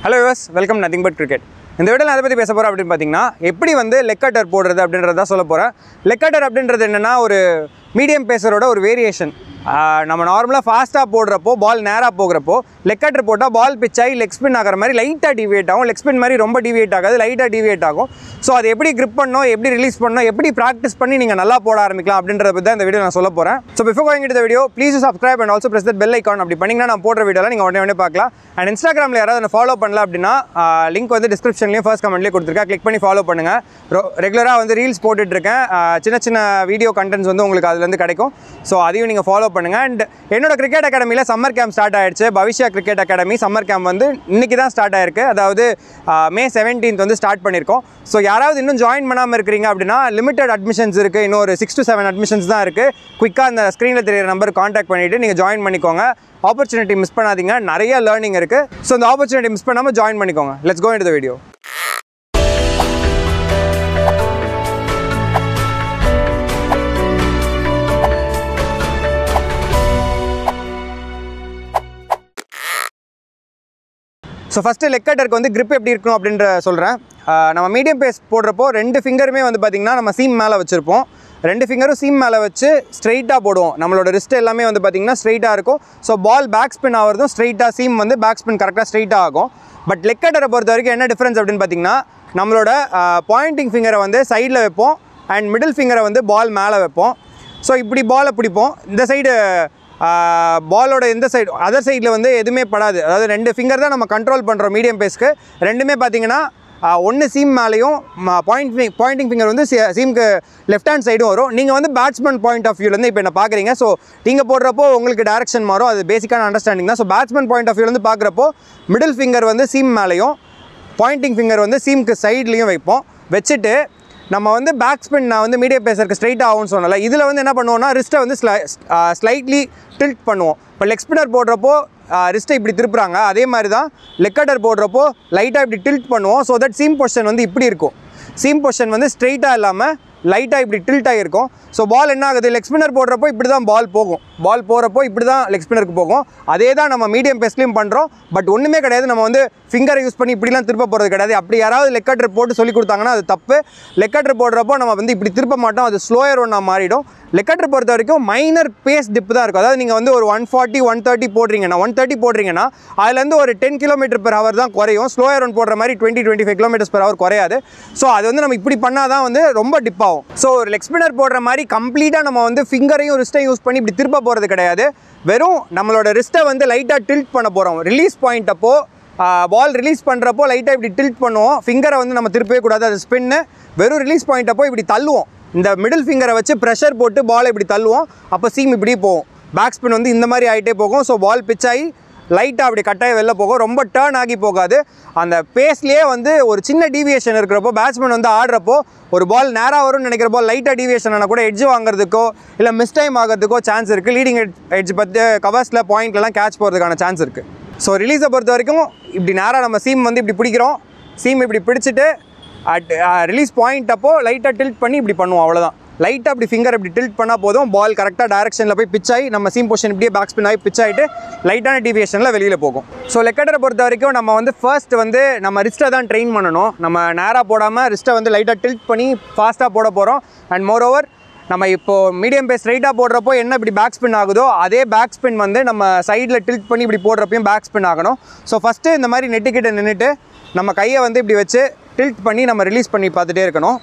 hello guys welcome nothing but cricket இந்த வீடியோவில் எதை பற்றி பேச போகிறோம் அப்படின்னு பார்த்தீங்கன்னா எப்படி வந்து லெக் கட்டர் போடுறது அப்படின்றத சொல்ல போகிறேன் லெக் கட்டர் அப்படின்றது என்னென்னா ஒரு மீடியம் பேசரோட ஒரு வேரியேஷன் நம்ம நார்மலாக ஃபாஸ்ட்டாக போடுறப்போ பால் நேராக போகிறப்போ லெக் கட்டர் போட்டால் பால் பிச் ஆகி லெக் ஸ்பின் ஆகிற மாதிரி லைட்டாக டிவியேட் ஆகும் லெக் ஸ்பின் மாதிரி ரொம்ப டிவியேட் ஆகாது லைட்டாக டிவியேட் ஆகும் ஸோ அதை எப்படி grip பண்ணணும் எப்படி ரிலீஸ் பண்ணணும் எப்படி ப்ராக்டிஸ் பண்ணி நீங்கள் நல்லா போட ஆரம்பிக்கலாம் அப்படின்றத பற்றி தான் இந்த வீடியோ நான் சொல்ல போகிறேன் ஸோ பிஃபோர் கோயிங் இந்த video please subscribe and also press that bell icon அப்படி பண்ணிங்கன்னா நான் போடுற வீடியோலாம் நீங்கள் உடனே உடனே பார்க்கலாம் அண்ட் இன்ஸ்டாகிராமில் யாராவது என்ன ஃபாலோ பண்ணல அப்படின்னா லிங்க் வந்து டிஸ்கிரிப்ஷன்லேயும் ஃபர்ஸ்ட் கமெண்ட்லேயே கொடுத்துருக்கேன் கிளிக் பண்ணி ஃபாலோ பண்ணுங்கள் ரெகுலராக வந்து ரீல்ஸ் போட்டுட்ருக்கேன் சின்ன சின்ன வீடியோ கண்டென்ட்ஸ் வந்து உங்களுக்கு அதுலேருந்து கிடைக்கும் ஸோ அதையும் நீங்கள் ஃபாலோ பண்ணுங்கள் அண்ட் என்னோட கிரிக்கெட் அகாடமியில் சம்மர் கேம்ப் ஸ்டார்ட் ஆயிடுச்சு Bhavishya cricket academy summer camp வந்து இன்னைக்கு தான் ஸ்டார்ட் ஆயிருக்கு அதாவது மே செவன்டீன்த் வந்து ஸ்டார்ட் பண்ணியிருக்கோம் ஸோ யாராவது இன்னும் ஜாயின் பண்ணாமல் இருக்கிறீங்க அப்படின்னா லிமிடெட் அட்மிஷன்ஸ் இருக்குது இன்னும் ஒரு சிக்ஸ் டு செவன் அட்மிஷன்ஸ் தான் இருக்குது குயிக்காக அந்த ஸ்க்ரீனில் தெரியிற நம்பர் காண்டாக்ட் பண்ணிவிட்டு நீங்கள் ஜாயின் பண்ணிக்கோங்க ஆப்பர்ச்சுனிட்டி மிஸ் பண்ணாதீங்க நிறைய லேர்னிங் இருக்குது ஸோ இந்த ஆப்பர்ச்சுனிட்டி மிஸ் பண்ணாமல் ஜாயின் பண்ணிக்கோங்க let's go in the video so first leg கட்டருக்கு வந்து grip எப்படி இருக்கணும் அப்படின்ற சொல்கிறேன் நம்ம மீடியம் பேஸ் போடுறப்போ ரெண்டு ஃபிங்கருமே வந்து பார்த்திங்கன்னா நம்ம சீம் மேலே வச்சுருப்போம் ரெண்டு ஃபிங்கரும் சீம் மேலே வச்சு ஸ்ட்ரைட்டாக போடுவோம் நம்மளோட ரிஸ்ட் எல்லாமே வந்து பார்த்திங்கன்னா ஸ்ட்ரைட்டாக இருக்கும் ஸோ பால் பேக் ஸ்பின் ஆகிறதும் ஸ்ட்ரைட்டாக சீம் வந்து பேக் ஸ்பின் கரெக்டாக ஸ்ட்ரைட்டாக ஆகும் பட் லெக் கட்டரை பொறுத்த வரைக்கும் என்ன டிஃப்ரென்ஸ் அப்படின்னு பார்த்தீங்கன்னா நம்மளோட பாயிண்டிங் ஃபிங்கரை வந்து சைடில் வைப்போம் அண்ட் மிடில் ஃபிங்கரை வந்து பால் மேலே வைப்போம் ஸோ இப்படி பாலை பிடிப்போம் இந்த சைடு பாலோட இந்த சைடு அதர் சைடில் வந்து எதுவுமே படாது அதாவது ரெண்டு ஃபிங்கர் தான் நம்ம கண்ட்ரோல் பண்ணுறோம் மீடியம் பேஸ்க்கு ரெண்டுமே பார்த்தீங்கன்னா ஒன்று சீம் மேலேயும் பாயிண்ட் பாயிண்டிங் ஃபிங்கர் வந்து சீமுக்கு லெஃப்ட் ஹேண்ட் சைடும் வரும் நீங்கள் வந்து பேட்ஸ்மேன் பாயிண்ட் ஆஃப் வியூலேருந்து இப்போ என்ன பார்க்குறீங்க ஸோ நீங்கள் போடுறப்போ உங்களுக்கு டேரக்ஷன் மாறும் அது பேசிக்கான அண்டர்ஸ்டாண்டிங் தான் ஸோ பேட்ஸ்மேன் பாயிண்ட் ஆஃப் வியூலேருந்து பார்க்குறப்போ மிடில் ஃபிங்கர் வந்து சீம் மேலேயும் பாயிண்டிங் ஃபிங்கர் வந்து சீமுக்கு சைட்லேயும் வைப்போம் வச்சுட்டு நம்ம வந்து பேக் ஸ்பின் நான் வந்து மீடியம் பேசருக்கு ஸ்ட்ரைட் ஆகும்னு சொன்னல இதில் வந்து என்ன பண்ணுவோம்னா ரிஸ்ட்டை வந்து ஸ்லை ஸ்லைட்லி டில்ட் பண்ணுவோம் இப்போ லெக் ஸ்பின்னர் போடுறப்போ ரிஸ்ட்டை இப்படி திருப்புறாங்க அதே மாதிரி தான் லெக் கட்டர் போடுறப்போ லைட்டாக இப்படி டில்ட் பண்ணுவோம் ஸோ தட் சீம் பொசிஷன் வந்து இப்படி இருக்கும் சீம் பொசிஷன் வந்து ஸ்ட்ரைட்டாக இல்லாமல் லைட்டாக இப்படி டில்ட் ஆகிருக்கும் ஸோ பால் என்ன ஆகுது லெக் ஸ்பின்னர் போடுறப்போ இப்படி தான் பால் போகும் பால் போகிறப்போ இப்படி தான் லெக் ஸ்பின்னருக்கு போகும் அதே தான் நம்ம மீடியம் பேஸ்லையும் பண்ணுறோம் பட் ஒன்றுமே கிடையாது நம்ம வந்து ஃபிங்கரை யூஸ் பண்ணி இப்படிலாம் திருப்ப போகிறது கிடையாது அப்படி யாராவது லெக் கட்டர் போட்டு சொல்லி கொடுத்தாங்கன்னா அது தப்பு லெக் கட்டர் போடுறப்போ நம்ம வந்து இப்படி திருப்ப மாட்டோம் அது ஸ்லோயர் ஒன்றா மாறிடும் லெக் கட்டர் பொறுத்த வரைக்கும் மைனர் பேஸ் டிப் தான் இருக்கும் அதாவது நீங்கள் வந்து ஒரு ஒன் ஃபார்ட்டி ஒன் தேர்ட்டி போடுறீங்கன்னா ஒன் தேர்ட்டி போடுறீங்கன்னா அதுலேருந்து ஒரு டென் கிலோமீட்டர் பெர் ஹவர் தான் குறையும் ஸ்லோயர் ஒன் போடுற மாதிரி twenty twenty five kilometres per hour குறையாது ஸோ அது வந்து நம்ம இப்படி பண்ணால் தான் வந்து ரொம்ப டிப் ஆகும் ஸோ ஒரு லெக் ஸ்பின்னர் போடுற மாதிரி கம்ப்ளீட்டாக நம்ம வந்து ஃபிங்கரையும் ரிஸ்ட்டையும் யூஸ் பண்ணி இப்படி திருப்ப போகிறது கிடையாது வெறும் நம்மளோட ரிஸ்ட்டை வந்து லைட்டாக டில்ட் பண்ண போகிறோம் ரிலீஸ் பாயிண்ட் அப்போ பால் ரிலீஸ் பண்ணுறப்போ லைட்டாக இப்படி டில்ட் பண்ணுவோம் ஃபிங்கரை வந்து நம்ம திருப்பவே கூடாது அது ஸ்பின்னு வெறும் ரிலீஸ் பாயிண்ட் அப்போ இப்படி தள்ளுவோம் இந்த மிடில் ஃபிங்கரை வச்சு ப்ரெஷர் போட்டு பால் இப்படி தள்ளுவோம் அப்போ சீம் இப்படி போகும் பேக் ஸ்பின் வந்து இந்த மாதிரி ஆகிட்டே போகும் ஸோ பால் பிச் ஆகி லைட்டாக அப்படி கட்டாயி வெளில போகும் ரொம்ப டேர்ன் ஆகி போகாது அந்த பேஸ்லேயே வந்து ஒரு சின்ன டீவியேஷன் இருக்கிறப்போ பேட்ஸ்மேன் வந்து ஆடுறப்போ ஒரு பால் நேராக வரும்னு நினைக்கிறப்போ லைட்டாக டீவியேஷன் ஆனால் கூட எட்ஜ் வாங்குறதுக்கோ இல்லை மிஸ் டைம் ஆகிறதுக்கோ சான்ஸ் இருக்குது லீடிங் எட்ஜ் பற்றி கவர்ஸில் பாயிண்ட்லாம் கேட்ச் போகிறதுக்கான சான்ஸ் இருக்குது ஸோ ரிலீஸை பொறுத்த வரைக்கும் இப்படி நேராக நம்ம சீம் வந்து இப்படி பிடிக்கிறோம் சீம் இப்படி பிடிச்சிட்டு அட் ரிலீஸ் பாயிண்ட் அப்போ லைட்டாக டில்ட் பண்ணி இப்படி பண்ணுவோம் அவ்வளோதான் லைட்டாக அப்படி ஃபிங்கர் இப்படி டில்ட் பண்ணால் போதும் பால் கரெக்டாக டேரக்ஷனில் போய் பிச் ஆகி நம்ம சீம் பொசிஷன் இப்படியே பேக் ஸ்பின் ஆகி பிச் ஆகிட்டு லைட்டான டிவியேஷனில் வெளியில் போகும் ஸோ லெக்கட்டரை பொறுத்த வரைக்கும் நம்ம வந்து ஃபர்ஸ்ட் வந்து நம்ம ரிஸ்ட்டை தான் ட்ரெயின் பண்ணணும் நம்ம நேராக போடாமல் ரிஸ்ட்டை வந்து லைட்டாக டில்ட் பண்ணி ஃபாஸ்ட்டாக போட போகிறோம் அண்ட் மோர் ஓவர் நம்ம இப்போது மீடியம் பேஸ் ஸ்ட்ரைட்டாக போடுறப்போ என்ன இப்படி பேக் ஸ்பின் ஆகுதோ அதே பேக் ஸ்பின் வந்து நம்ம சைடில் டில்ட் பண்ணி இப்படி போடுறப்பையும் பேக் ஸ்பின் ஆகணும் ஸோ ஃபஸ்ட்டு இந்த மாதிரி நெட்டுக்கிட்ட நின்றுட்டு நம்ம கையை வந்து இப்படி வச்சு டில்ட் பண்ணி நம்ம ரிலீஸ் பண்ணி பார்த்துட்டே இருக்கணும்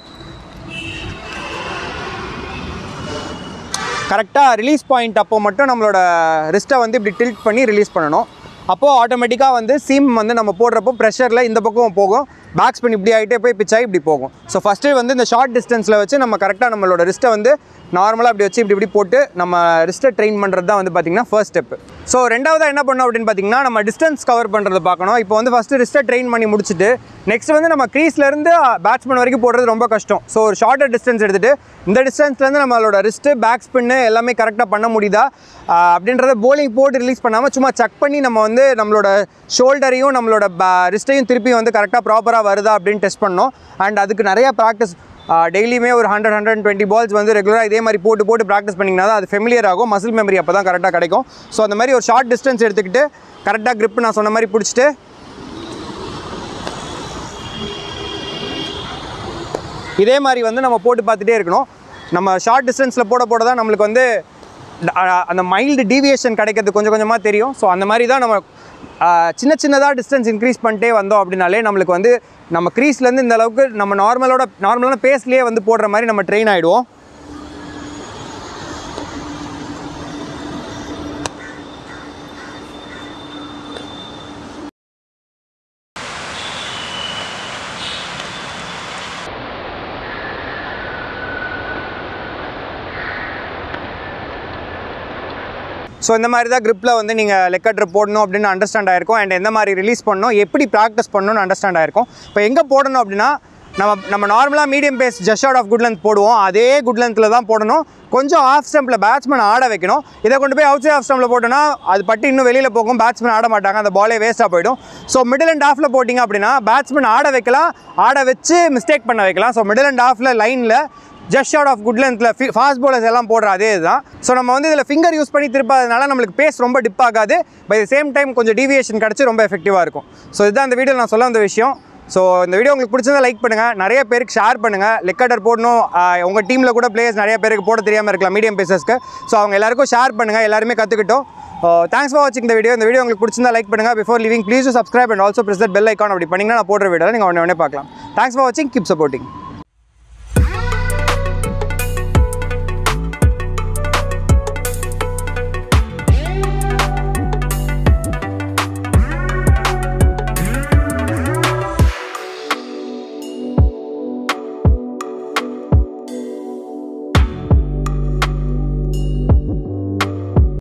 கரெக்டாக ரிலீஸ் பாயிண்ட் அப்போ மட்டும் நம்மளோட ரிஸ்ட்டை வந்து இப்படி டில்ட் பண்ணி ரிலீஸ் பண்ணணும் அப்போது ஆட்டோமேட்டிக்காக வந்து சீம் வந்து நம்ம போடுறப்போ ப்ரெஷரில் இந்த பக்கம் போகும் பேக் ஸ்பின் இப்படி ஆகிட்டே போய் பிச் ஆகி இப்படி போகும் ஸோ ஃபஸ்ட்டு வந்து இந்த ஷார்ட் டிஸ்டன்ஸில் வச்சு நம்ம கரெக்டாக நம்மளோட ரிஸ்ட்டை வந்து நார்மலாக இப்படி வச்சு இப்படி இப்படி போட்டு நம்ம ரிஸ்ட்டை ட்ரெயின் பண்ணுறது தான் வந்து பார்த்திங்கன்னா ஃபர்ஸ்ட் ஸ்டெப் ஸோ ரெண்டாவதாக என்ன பண்ணோம் அப்படின்னு பார்த்தீங்கன்னா நம்ம டிஸ்டன்ஸ் கவர் பண்ணுறது பார்க்கணும் இப்போ வந்து ஃபஸ்ட்டு ரிஸ்ட்டை ட்ரெயின் பண்ணி முடிச்சுட்டு நெக்ஸ்ட் வந்து நம்ம க்ரீஸ்லேருந்து பேட்ஸ்மேன் வரைக்கும் போடுறது ரொம்ப கஷ்டம் ஸோ ஒரு ஷார்ட்டர் டிஸ்டன்ஸ் எடுத்துகிட்டு இந்த டிஸ்டன்ஸ்லேருந்து நம்மளோட ரிஸ்ட்டு பேக் ஸ்பின்னு எல்லாமே கரெக்டாக பண்ண முடியுதா அப்படின்றத போலிங் போட்டு ரிலீஸ் பண்ணாமல் சும்மா செக் பண்ணி நம்ம வந்து நம்மளோட ஷோல்டரையும் நம்மளோட ரிஸ்ட்டையும் திருப்பி வந்து கரெக்டாக ப்ராப்பராக வருதா அப்படின்னு டெஸ்ட் பண்ணோம் அண்ட் அதுக்கு நிறையா ப்ராக்டிஸ் டெய்லியுமே ஒரு ஹண்ட்ரட் ஹண்ட்ரட் டுவெண்ட்டி பால்ஸ் வந்து ரெகுலராக இதே மாதிரி போட்டு போட்டு ப்ராக்டிஸ் பண்ணிங்கன்னா தான் அது ஃபெமிலியர் ஆகும் மசில் மெமரி அப்போ தான் கரெக்டாக கிடைக்கும் ஸோ அந்த மாதிரி ஒரு ஷார்ட் டிஸ்டன்ஸ் எடுத்துக்கிட்டு கரெக்டாக grip நான் சொன்ன மாதிரி பிடிச்சிட்டு இதே மாதிரி வந்து நம்ம போட்டு பார்த்துட்டே இருக்கணும் நம்ம ஷார்ட் டிஸ்டன்ஸில் போட போட தான் நம்மளுக்கு வந்து அ- அந்த மைல்டு டீவியேஷன் கிடைக்கிறது கொஞ்சம் கொஞ்சமாக தெரியும் ஸோ அந்த மாதிரி தான் நம்ம ஆ, சின்ன சின்னதாக டிஸ்டன்ஸ் இன்க்ரீஸ் பண்ணிட்டே வந்தோம் அப்படின்னாலே நம்மளுக்கு வந்து நம்ம க்ரீஸ்லேருந்து இந்த அளவுக்கு நம்ம நார்மலோட நார்மலான பேஸ்லேயே வந்து போடுற மாதிரி நம்ம ட்ரெயின் ஆகிடுவோம் ஸோ இந்த மாதிரி தான் gripல வந்து நீங்கள் லெக் கட்டர் போடணும் அப்படின்னு அண்டர்ஸ்டாண்ட் ஆயிருக்கும் அண்ட் எந்த மாதிரி ரிலீஸ் பண்ணணும் எப்படி ப்ராக்டிஸ் பண்ணணும்னு அண்டர்ஸ்டாண்ட் ஆயிருக்கும் இப்போ எங்கே போடணும் அப்படின்னா நம்ம நம்ம நார்மலாக medium pace just out of good length போடுவோம் அதே குட் லென்த்தில் தான் போடணும் கொஞ்சம் ஆஃப் ஸ்டம்பில் பேட்ஸ்மேன் ஆட வைக்கணும் இதை கொண்டு போய் அவுட் சைட் ஆஃப் ஸ்டம்பில் போட்டோன்னா அது பட்டு இன்னும் வெளியில் போகும் பேட்ஸ்மேன் ஆட மாட்டாங்க அந்த பாலே வேஸ்ட்டாக போயிடும் ஸோ மிடில் அண்ட் ஆஃபில் போட்டிங்க அப்படின்னா பேட்ஸ்மேன் ஆட வைக்கலாம் ஆட வச்சு மிஸ்டேக் பண்ண வைக்கலாம் ஸோ மிடில் அண்ட் ஆஃபில் லைனில் ஜஸ்ட் ஷாட் ஆஃப் குட் லென்த்தில் ஃபாஸ்ட் bowlers எல்லாம் போடுற அதே இதுதான் ஸோ நம்ம வந்து இதில் ஃபிங்கர் யூஸ் பண்ணி திருப்பாதனால நம்மளுக்கு பேஸ் ரொம்ப டிப் ஆகாது பை த சேம் டைம் கொஞ்சம் டீவியேஷன் கிடச்சி ரொம்ப எஃபெக்டிவாக இருக்கும் ஸோ இதுதான் இந்த வீடியோ நான் சொல்ல வந்த விஷயம் ஸோ இந்த வீடியோ உங்களுக்கு பிடிச்சதா லைக் பண்ணுங்கள் நிறைய பேருக்கு ஷேர் பண்ணுங்கள் லெக்கடர் போடணும் ஆஹ் உங்கள் டீமில் கூட பிளேயர்ஸ் நிறைய பேருக்கு போட தெரியாமல் இருக்கலாம் மீடியம் பேசஸ்க்கு ஸோ அவங்க எல்லாருக்கும் ஷேர் பண்ணுங்கள் எல்லாருமே கற்றுக்கிட்டோம் தேங்க்ஸ் ஃபார் வாட்சிங் இந்த வீடியோ இந்த வீடியோ உங்களுக்கு பிடிச்சிருந்தா லைக் பண்ணுங்கள் before leaving please subscribe and also press bell icon அப்படி பண்ணிங்கன்னா நான் போடுற வீடியோ நீங்கள் உடனே உடனே பார்க்கலாம் தேங்க்ஸ் ஃபார் வாட்சிங் கீப் சப்போர்ட்டிங்